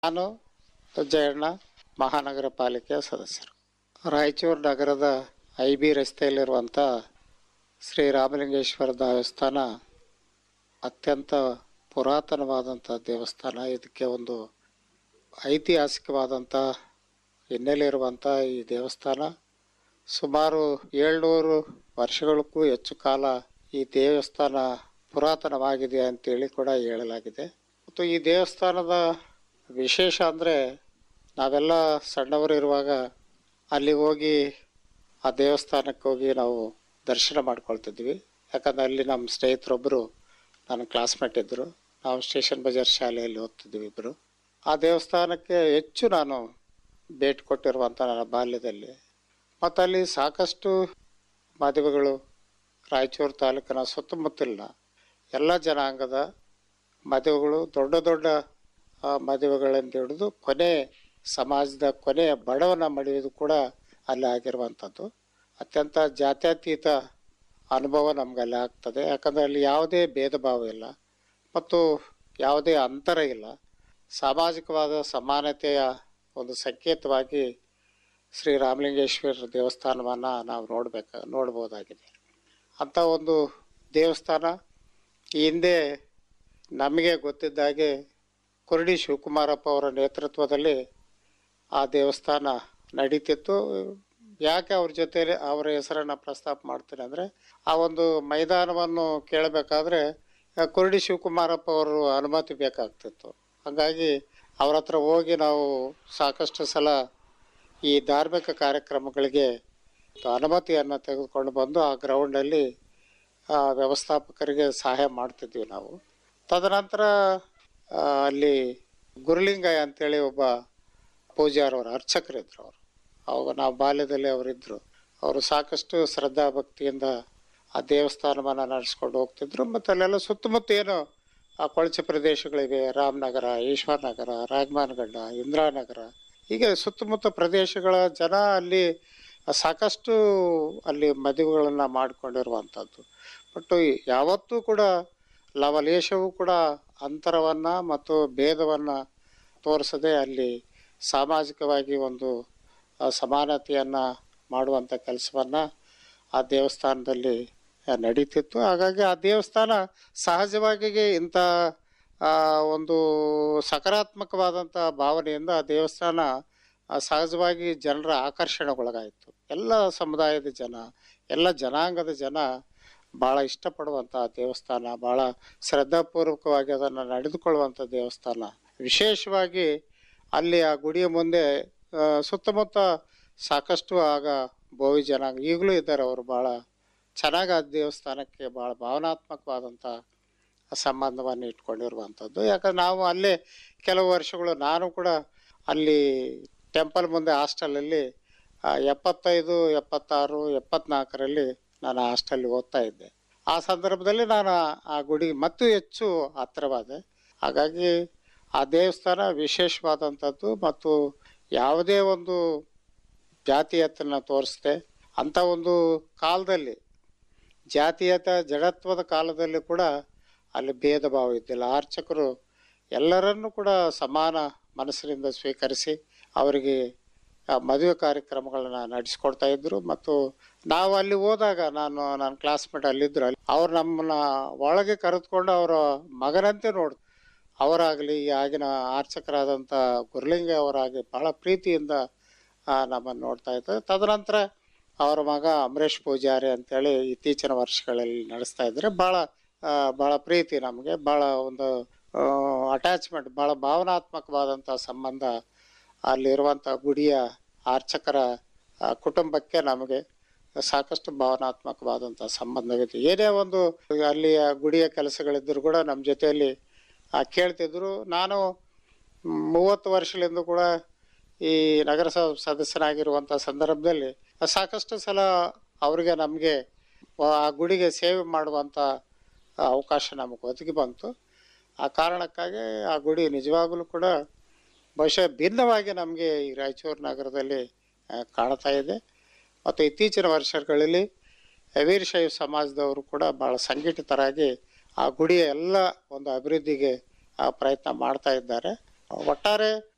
ನಾನು ಜಯಣ್ಣ ಮಹಾನಗರ ಪಾಲಿಕೆಯ ಸದಸ್ಯರು ರಾಯಚೂರು ನಗರದ ಐ ಬಿ ರಸ್ತೆಯಲ್ಲಿರುವಂಥ ಶ್ರೀ ರಾಮಲಿಂಗೇಶ್ವರ ದೇವಸ್ಥಾನ ಅತ್ಯಂತ ಪುರಾತನವಾದಂಥ ದೇವಸ್ಥಾನ ಇದಕ್ಕೆ ಒಂದು ಐತಿಹಾಸಿಕವಾದಂಥ ಹಿನ್ನೆಲೆ ಇರುವಂಥ ಈ ದೇವಸ್ಥಾನ ಸುಮಾರು ಏಳ್ನೂರು ವರ್ಷಗಳಕ್ಕೂ ಹೆಚ್ಚು ಕಾಲ ಈ ದೇವಸ್ಥಾನ ಪುರಾತನವಾಗಿದೆ ಅಂತೇಳಿ ಕೂಡ ಹೇಳಲಾಗಿದೆ ಮತ್ತು ಈ ದೇವಸ್ಥಾನದ ವಿಶೇಷ ಅಂದರೆ ನಾವೆಲ್ಲ ಸಣ್ಣವರು ಇರುವಾಗ ಅಲ್ಲಿ ಹೋಗಿ ಆ ದೇವಸ್ಥಾನಕ್ಕೆ ಹೋಗಿ ನಾವು ದರ್ಶನ ಮಾಡ್ಕೊಳ್ತಿದ್ವಿ ಯಾಕಂದ್ರೆ ಅಲ್ಲಿ ನಮ್ಮ ಸ್ನೇಹಿತರೊಬ್ಬರು ನನ್ನ ಕ್ಲಾಸ್ಮೇಟ್ ಇದ್ದರು ನಾವು ಸ್ಟೇಷನ್ ಬಜಾರ್ ಶಾಲೆಯಲ್ಲಿ ಓದ್ತಿದ್ವಿ ಇಬ್ಬರು ಆ ದೇವಸ್ಥಾನಕ್ಕೆ ಹೆಚ್ಚು ನಾನು ಭೇಟಿ ಕೊಟ್ಟಿರುವಂಥ ನನ್ನ ಬಾಲ್ಯದಲ್ಲಿ ಮತ್ತು ಅಲ್ಲಿ ಸಾಕಷ್ಟು ಮದುವೆಗಳು ರಾಯಚೂರು ತಾಲೂಕಿನ ಸುತ್ತಮುತ್ತಲಿನ ಎಲ್ಲ ಜನಾಂಗದ ಮದುವೆಗಳು ದೊಡ್ಡ ದೊಡ್ಡ ಆ, ಮದುವೆಗಳಿಂದ ಹಿಡಿದು ಕೊನೆ ಸಮಾಜದ ಕೊನೆಯ ಬಡವನ ಮಡಿಯೋದು ಕೂಡ ಅಲ್ಲಿ ಆಗಿರುವಂಥದ್ದು ಅತ್ಯಂತ ಜಾತ್ಯತೀತ ಅನುಭವ ನಮ್ಗೆ ಅಲ್ಲಿ ಆಗ್ತದೆ ಯಾಕಂದರೆ ಅಲ್ಲಿ ಯಾವುದೇ ಭೇದ ಭಾವ ಇಲ್ಲ ಮತ್ತು ಯಾವುದೇ ಅಂತರ ಇಲ್ಲ ಸಾಮಾಜಿಕವಾದ ಸಮಾನತೆಯ ಒಂದು ಸಂಕೇತವಾಗಿ ಶ್ರೀ ರಾಮಲಿಂಗೇಶ್ವರ ದೇವಸ್ಥಾನವನ್ನು ನಾವು ನೋಡ್ಬೇಕು ನೋಡ್ಬೋದಾಗಿದೆ ಅಂಥ ಒಂದು ದೇವಸ್ಥಾನ ಈ ಹಿಂದೆ ನಮಗೆ ಗೊತ್ತಿದ್ದಾಗೆ ಕುರುಡಿ ಶಿವಕುಮಾರಪ್ಪ ಅವರ ನೇತೃತ್ವದಲ್ಲಿ ಆ ದೇವಸ್ಥಾನ ನಡೀತಿತ್ತು ಯಾಕೆ ಅವ್ರ ಜೊತೆಲಿ ಅವರ ಹೆಸರನ್ನು ಪ್ರಸ್ತಾಪ ಮಾಡ್ತೀನಿ ಅಂದರೆ ಆ ಒಂದು ಮೈದಾನವನ್ನು ಕೇಳಬೇಕಾದ್ರೆ ಆ ಕುರುಡಿ ಶಿವಕುಮಾರಪ್ಪ ಅವರು ಅನುಮತಿ ಬೇಕಾಗ್ತಿತ್ತು ಹಾಗಾಗಿ ಅವ್ರ ಹತ್ರ ಹೋಗಿ ನಾವು ಸಾಕಷ್ಟು ಸಲ ಈ ಧಾರ್ಮಿಕ ಕಾರ್ಯಕ್ರಮಗಳಿಗೆ ಅನುಮತಿಯನ್ನು ತೆಗೆದುಕೊಂಡು ಬಂದು ಆ ಗ್ರೌಂಡಲ್ಲಿ ಆ ವ್ಯವಸ್ಥಾಪಕರಿಗೆ ಸಹಾಯ ಮಾಡ್ತಿದ್ವಿ ನಾವು ತದನಂತರ ಆ, ಅಲ್ಲಿ ಗುರುಲಿಂಗಯ್ಯ ಅಂತೇಳಿ ಒಬ್ಬ ಪೂಜಾರವರು ಅರ್ಚಕರಿದ್ರು ಅವರು ಅವಾಗ ನಾವು ಬಾಲ್ಯದಲ್ಲಿ ಅವರಿದ್ದರು ಅವರು ಸಾಕಷ್ಟು ಶ್ರದ್ಧಾ ಭಕ್ತಿಯಿಂದ ಆ ದೇವಸ್ಥಾನವನ್ನು ನಡೆಸ್ಕೊಂಡು ಹೋಗ್ತಿದ್ರು ಮತ್ತು ಅಲ್ಲೆಲ್ಲ ಸುತ್ತಮುತ್ತ ಏನು ಆ ಕೊಳಚೆ ಪ್ರದೇಶಗಳಿವೆ ರಾಮನಗರ ಈಶ್ವರನಗರ ರಾಗಮಾನಗಂಡ ಇಂದಿರಾನಗರ ಹೀಗೆ ಸುತ್ತಮುತ್ತ ಪ್ರದೇಶಗಳ ಜನ ಅಲ್ಲಿ ಸಾಕಷ್ಟು ಅಲ್ಲಿ ಮದುವೆಗಳನ್ನು ಮಾಡಿಕೊಂಡಿರುವಂಥದ್ದು ಬಟ್ ಯಾವತ್ತೂ ಕೂಡ ಲವಲೇಶವೂ ಕೂಡ ಅಂತರವನ್ನು ಮತ್ತು ಭೇದವನ್ನು ತೋರಿಸದೆ ಅಲ್ಲಿ ಸಾಮಾಜಿಕವಾಗಿ ಒಂದು ಆ, ಸಮಾನತೆಯನ್ನು ಮಾಡುವಂಥ ಕೆಲಸವನ್ನು ಆ ದೇವಸ್ಥಾನದಲ್ಲಿ ಆ, ನಡೀತಿತ್ತು ಹಾಗಾಗಿ ಆ ದೇವಸ್ಥಾನ ಸಹಜವಾಗಿಯೇ ಇಂಥ ಆ, ಒಂದು ಸಕಾರಾತ್ಮಕವಾದಂಥ ಭಾವನೆಯಿಂದ ಆ ದೇವಸ್ಥಾನ ಆ, ಸಹಜವಾಗಿ ಜನರ ಆಕರ್ಷಣೆಗೊಳಗಾಯಿತು ಎಲ್ಲ ಸಮುದಾಯದ ಜನ ಎಲ್ಲ ಜನಾಂಗದ ಜನ ಭಾಳ ಇಷ್ಟಪಡುವಂಥ ದೇವಸ್ಥಾನ ಭಾಳ ಶ್ರದ್ಧಾಪೂರ್ವಕವಾಗಿ ಅದನ್ನು ನಡೆದುಕೊಳ್ಳುವಂಥ ದೇವಸ್ಥಾನ ವಿಶೇಷವಾಗಿ ಅಲ್ಲಿ ಆ ಗುಡಿಯ ಮುಂದೆ ಆ, ಸುತ್ತಮುತ್ತ ಸಾಕಷ್ಟು ಆಗ ಬೋವಿ ಜನಾಂಗ ಈಗಲೂ ಇದ್ದಾರೆ ಅವರು ಭಾಳ ಚೆನ್ನಾಗಿ ಆ ದೇವಸ್ಥಾನಕ್ಕೆ ಭಾಳ ಭಾವನಾತ್ಮಕವಾದಂಥ ಸಂಬಂಧವನ್ನು ಇಟ್ಕೊಂಡಿರುವಂಥದ್ದು ಯಾಕಂದ್ರೆ ನಾವು ಅಲ್ಲೇ ಕೆಲವು ವರ್ಷಗಳು ನಾನು ಕೂಡ ಅಲ್ಲಿ ಟೆಂಪಲ್ ಮುಂದೆ ಹಾಸ್ಟೆಲಲ್ಲಿ ಆ, ಎಪ್ಪತ್ತೈದು ಎಪ್ಪತ್ತಾರು ಎಪ್ಪತ್ನಾಲ್ಕರಲ್ಲಿ ನಾನು ಹಾಸ್ಟೆಲ್ ಓದ್ತಾ ಇದ್ದೆ ಆ ಸಂದರ್ಭದಲ್ಲಿ ನಾನು ಆ ಗುಡಿಗೆ ಮತ್ತು ಹೆಚ್ಚು ಹತ್ತಿರವಾದೆ ಹಾಗಾಗಿ ಆ ದೇವಸ್ಥಾನ ವಿಶೇಷವಾದಂಥದ್ದು ಮತ್ತು ಯಾವುದೇ ಒಂದು ಜಾತೀಯತೆಯನ್ನು ತೋರಿಸ್ದೆ ಅಂಥ ಒಂದು ಕಾಲದಲ್ಲಿ ಜಾತೀಯತ ಜಡತ್ವದ ಕಾಲದಲ್ಲಿ ಕೂಡ ಅಲ್ಲಿ ಭೇದ ಭಾವ ಇದ್ದಿಲ್ಲ ಅರ್ಚಕರು ಎಲ್ಲರನ್ನೂ ಕೂಡ ಸಮಾನ ಮನಸ್ಸಿನಿಂದ ಸ್ವೀಕರಿಸಿ ಅವರಿಗೆ ಆ ಮದುವೆ ಕಾರ್ಯಕ್ರಮಗಳನ್ನ ನಡೆಸ್ಕೊಡ್ತಾ ಇದ್ರು ಮತ್ತು ನಾವು ಅಲ್ಲಿ ಹೋದಾಗ ನಾನು ನನ್ನ ಕ್ಲಾಸ್ಮೇಟ್ ಅಲ್ಲಿದ್ದರು ಅಲ್ಲಿ ಅವ್ರು ನಮ್ಮನ್ನ ಒಳಗೆ ಕರೆದುಕೊಂಡು ಅವರ ಮಗನಂತೆ ನೋಡ್ ಅವರಾಗಲಿ ಆಗಿನ ಅರ್ಚಕರಾದಂಥ ಗುರುಲಿಂಗ ಅವರಾಗಿ ಬಹಳ ಪ್ರೀತಿಯಿಂದ ಆ, ನಮ್ಮನ್ನು ನೋಡ್ತಾ ಇದ್ದಾರೆ ತದನಂತರ ಅವರ ಮಗ ಅಮರೇಶ್ ಪೂಜಾರಿ ಅಂತೇಳಿ ಇತ್ತೀಚಿನ ವರ್ಷಗಳಲ್ಲಿ ನಡೆಸ್ತಾ ಇದ್ದಾರೆ ಭಾಳ ಆ, ಭಾಳ ಪ್ರೀತಿ ನಮಗೆ ಭಾಳ ಒಂದು ಅಟ್ಯಾಚ್ಮೆಂಟ್ ಭಾಳ ಭಾವನಾತ್ಮಕವಾದಂಥ ಸಂಬಂಧ ಅಲ್ಲಿರುವಂಥ ಗುಡಿಯ ಅರ್ಚಕರ ಆ, ಕುಟುಂಬಕ್ಕೆ ನಮಗೆ ಸಾಕಷ್ಟು ಭಾವನಾತ್ಮಕವಾದಂಥ ಸಂಬಂಧವಿದೆ ಏನೇ ಒಂದು ಅಲ್ಲಿಯ ಗುಡಿಯ ಕೆಲಸಗಳಿದ್ದರೂ ಕೂಡ ನಮ್ಮ ಜೊತೆಯಲ್ಲಿ ಆ, ಕೇಳ್ತಿದ್ರು ನಾನು ಮೂವತ್ತು ವರ್ಷದಿಂದ ಕೂಡ ಈ ನಗರಸಭಾ ಸದಸ್ಯನಾಗಿರುವಂಥ ಸಂದರ್ಭದಲ್ಲಿ ಸಾಕಷ್ಟು ಸಲ ಅವರಿಗೆ ನಮಗೆ ಆ ಗುಡಿಗೆ ಸೇವೆ ಮಾಡುವಂಥ ಅವಕಾಶ ನಮಗೆ ಒದಗಿ ಬಂತು ಆ ಕಾರಣಕ್ಕಾಗಿ ಆ ಗುಡಿ ನಿಜವಾಗಲೂ ಕೂಡ ಬಹುಶಃ ಭಿನ್ನವಾಗಿ ನಮಗೆ ಈ ರಾಯಚೂರು ನಗರದಲ್ಲಿ ಆ, ಕಾಣ್ತಾ ಇದೆ ಮತ್ತು ಇತ್ತೀಚಿನ ವರ್ಷಗಳಲ್ಲಿ ವೀರಶೈವ ಸಮಾಜದವರು ಕೂಡ ಭಾಳ ಸಂಘಟಿತರಾಗಿ ಆ ಗುಡಿಯ ಎಲ್ಲ ಒಂದು ಅಭಿವೃದ್ಧಿಗೆ ಆ, ಪ್ರಯತ್ನ ಮಾಡ್ತಾ ಇದ್ದಾರೆ ಒಟ್ಟಾರೆ